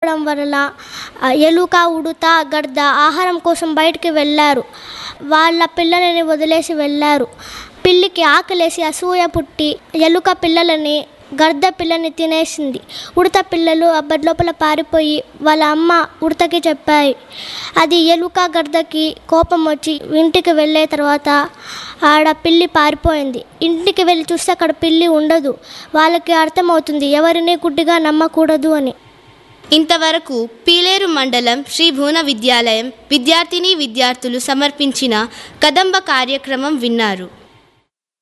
రావడం వలన ఆ, ఎలుక ఉడుత గడ్ద ఆహారం కోసం బయటికి వెళ్ళారు వాళ్ళ పిల్లలని వదిలేసి వెళ్ళారు పిల్లికి ఆకలేసి అసూయ పుట్టి ఎలుక పిల్లలని గర్ద పిల్లని తినేసింది ఉడత పిల్లలు అబ్బడి లోపల పారిపోయి వాళ్ళ అమ్మ ఉడతకి చెప్పాయి అది ఎలుక గర్దకి కోపం వచ్చి ఇంటికి వెళ్ళే తర్వాత ఆడ పిల్లి పారిపోయింది ఇంటికి వెళ్ళి చూస్తే అక్కడ పిల్లి ఉండదు వాళ్ళకి అర్థమవుతుంది ఎవరిని గుడ్డిగా నమ్మకూడదు అని ఇంతవరకు పీలేరు మండలం శ్రీ భువన విద్యాలయం విద్యార్థిని విద్యార్థులు సమర్పించిన కదంబ కార్యక్రమం విన్నారు